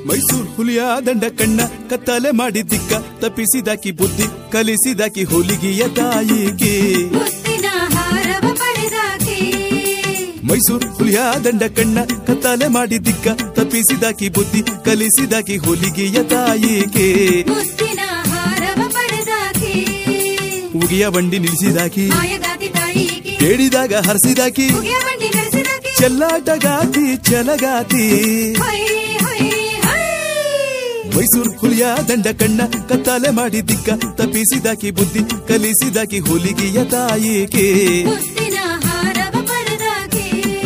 ಮೈಸೂರು ಹುಲಿಯ ದಂಡ ಕಣ್ಣ ಕತ್ತಲೆ ಮಾಡಿದ್ದಿಕ್ಕ ತಪ್ಪಿಸಿದಾಕಿ ಬುದ್ಧಿ ಕಲಿಸಿದಾಕಿ ಹುಲಿಗಿಯ ತಾಯಿಗೆ ಮುತ್ತಿನ ಹಾರವ ಪಡೆದಾಕೆ ಮೈಸೂರು ಹುಲಿಯ ದಂಡ ಕಣ್ಣ ಕತ್ತಲೆ ಮಾಡಿದ್ದಿಕ್ಕ ತಪ್ಪಿಸಿದಾಕಿ ಬುದ್ಧಿ ಕಲಿಸಿದಾಕಿ ಹುಲಿಗಿಯ ತಾಯಿಗೆ ಮುತ್ತಿನ ಹಾರವ ಪಡೆದಾಕೆ ಉಗಿಯ ಬಂಡಿ ನಿಲ್ಲಿಸಿದಾಕಿ ಮಾಯಗಾತಿ ತಾಯಿಗೆ ಕೇಳಿದಾಗ ಹರಿಸಿದಾಕಿ ಮುಗಿಯ ಬಂಡಿ ನಡೆಸಿದಾಕೆ ಚೆಲ್ಲಾಟಗಾತಿ ಛಲಗಾತಿ ಹೊಯ್ ಹೊಯ್ ಹೊಯ್ ಮೈಸೂರು ಹುಲಿಯ ದಂಡ ಕಣ್ಣ ಕತ್ತಲೆ ಮಾಡಿದ್ದಿಕ್ಕ ತಪ್ಪಿಸಿದಾಕಿ ಬುದ್ಧಿ ಕಲಿಸಿದಾಕಿ ಹುಲಿಗಿಯ ತಾಯಿಗೆ ಮುತ್ತಿನ ಹಾರವ ಪಡೆದಾಕೆ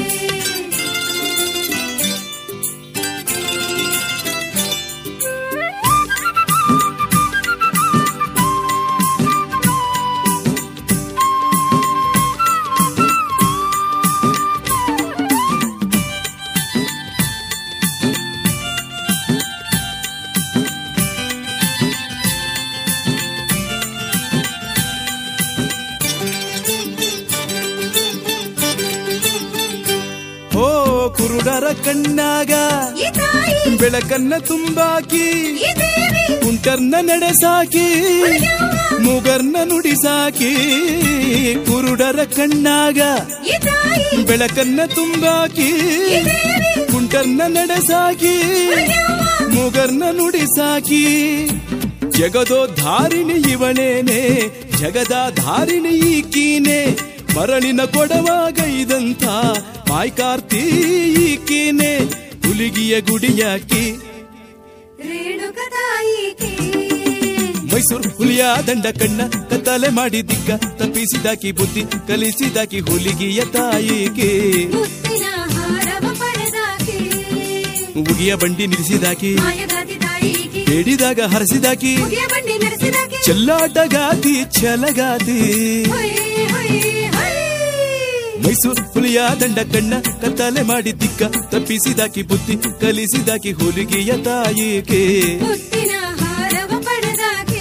ಓ ಕುರುಡರ ಕಣ್ಣಾಗ ಈ ತಾಯಿ ಬೆಳಕನ್ನ ತುಂಬಾಕಿ ಈ ದೇವಿ ಕುಂಟರ್ನ ನಡೆಸಾಕಿ ಮೂಗರ್ನ ನುಡಿಸಾಕಿ ಕುರುಡರ ಕಣ್ಣಾಗ ಈ ತಾಯಿ ಬೆಳಕನ್ನ ತುಂಬಾಕಿ ಈ ದೇವಿ ಕುಂಟರ್ನ ನಡೆಸಾಕಿ ಮೂಗರ್ನ ನುಡಿಸಾಕಿ ಜಗದೋ ಧಾರಿಣಿ ಇವಳೇನೆ ಜಗದ ಧಾರಿಣಿ ಈಕೀನೆ ಮರಳಿನ ಕೊಡವಾಗೈದಂಥ ಮಾಯ್ಕಾರ್ತಿ ಈಕೀನೆ ಹುಲಿಗಿಯ ಗುಡಿಯಾಕಿ ರೇಣುಕ ತಾಯಿಗೆ ಮೈಸೂರು ಹುಲಿಯ ದಂಡ ಕಣ್ಣ ಕತ್ತಲೆ ಮಾಡಿದ್ದಿಕ್ಕ ತಪ್ಪಿಸಿದಾಕಿ ಬುದ್ಧಿ ಕಲಿಸಿದಾಕಿ ಹುಲಿಗಿಯ ತಾಯಿಗೆ ಮುತ್ತಿನ ಹಾರವ ಪಡೆದಾಕೆ ಉಗಿಯ ಬಂಡಿ ನಿಲ್ಲಿಸಿದಾಕಿ ಮಾಯಗಾತಿ ತಾಯಿಗೆ ಬೇಡಿದಾಗ ಹರಸಿದಾಕಿ ಮುಗಿಯ ಬಂಡಿ ನಡೆಸಿದಾಕೆ ಚೆಲ್ಲಾಟಗಾತಿ ಛಲಗಾತಿ ಹೊಯ್ ಹೊಯ್ ಹೊಯ್ ಮೈಸೂರು ಹುಲಿಯ ದಂಡ ಕಣ್ಣ ಕತ್ತಲೆ ಮಾಡಿದ್ದಿಕ್ಕ ತಪ್ಪಿಸಿದಾಕಿ ಬುದ್ಧಿ ಕಲಿಸಿದಾಕಿ ಹುಲಿಗಿಯ ತಾಯಿಗೆ ಮುತ್ತಿನ ಹಾರವ ಪಡೆದಾಕೆ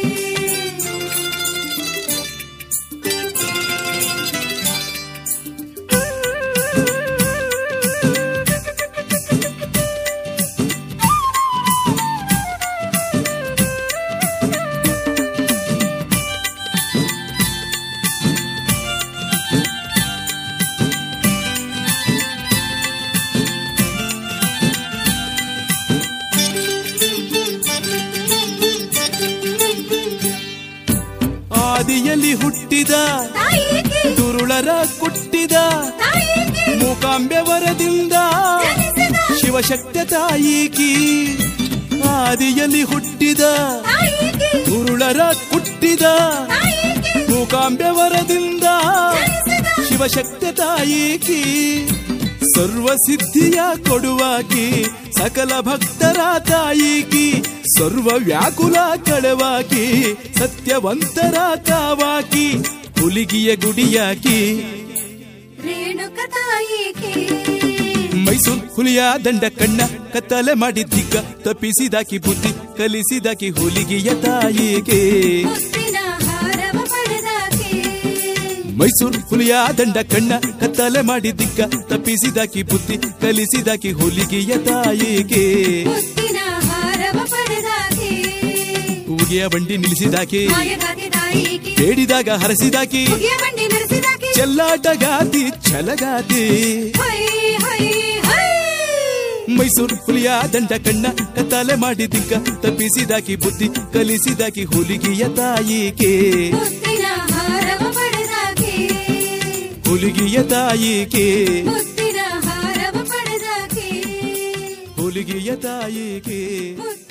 ಆದಿಯಲ್ಲಿ ಹುಟ್ಟಿದ ತಾಯಿಗೆ ದುರುಳರ ಕುಟ್ಟಿದ ತಾಯಿಗೆ ಮೂಕಾಂಬೆ ವರದಿಂದ ಜನಿಸಿದ ಶಿವಶಕ್ತ ತಾಯಿಕಿ ಆದಿಯಲ್ಲಿ ಹುಟ್ಟಿದ ತಾಯಿಗೆ ದುರುಳರ ಕುಟ್ಟಿದ ತಾಯಿಗೆ ಮೂಕಾಂಬೆ ವರದಿಂದ ಜನಿಸಿದ ಶಿವಶಕ್ತ ತಾಯಿಕಿ ಸರ್ವ ಸಿದ್ಧಿಯ ಕೊಡುವಾಕಿ ಸಕಲ ಭಕ್ತರ ತಾಯಿಕಿ ಸರ್ವ ವ್ಯಾಕುಲ ಕಳವಾಕಿ ಸತ್ಯವಂತರ ಕಾವಾಕಿ ಹುಲಿಗಿಯ ಗುಡಿಯಾಕಿ ರೇಣುಕ ತಾಯಿಗೆ ಮೈಸೂರು ಹುಲಿಯ ದಂಡ ಕಣ್ಣ ಕತ್ತಲೆ ಮಾಡಿದ್ದಿಕ್ಕ ತಪ್ಪಿಸಿದಾಕಿ ಬುದ್ಧಿ ಕಲಿಸಿದಾಕಿ ಹುಲಿಗಿಯ ತಾಯಿಗೆ ಮುತ್ತಿನ ಹಾರವ ಪಡೆದಾಕೆ ಮೈಸೂರು ಹುಲಿಯ ದಂಡ ಕಣ್ಣ ಕತ್ತಲೆ ಮಾಡಿದ್ದಿಕ್ಕ ತಪ್ಪಿಸಿದಾಕಿ ಬುದ್ಧಿ ಕಲಿಸಿದಾಕಿ ಹುಲಿಗಿಯ ತಾಯಿಗೆ ಮುತ್ತಿನ ಹಾರವ ಪಡೆದಾಕೆ ಉಗಿಯ ಬಂಡಿ ನಿಲ್ಲಿಸಿದಾಕಿ ಮಾಯಗಾತಿ ತಾಯಿಗೆ ಬೇಡಿದಾಗ ಹರಸಿದಾಕಿ ಮುಗಿಯ ಬಂಡಿ ನಡೆಸಿದಾಕೆ ಚೆಲ್ಲಾಟಗಾತಿ ಛಲಗಾತಿ ಹೊಯ್ ಹೊಯ್ ಹೊಯ್ ಮೈಸೂರು ಹುಲಿಯ ದಂಡ ಕಣ್ಣ ಕತ್ತಲೆ ಮಾಡಿದ್ದಿಕ್ಕ ತಪ್ಪಿಸಿದಾಕಿ ಬುದ್ಧಿ ಕಲಿಸಿದಾಕಿ ಹುಲಿಗಿಯ ತಾಯಿಗೆ ಮುತ್ತಿನ ಹಾರವ ಪಡೆದಾಕೆ ಹುಲಿಗಿಯ ತಾಯಿಗೆ ಮುತ್ತಿನ ಹಾರವ ಪಡೆದಾಕೆ ಹುಲಿಗಿಯ ತಾಯಿಗೆ ಮುತ್ತಿನ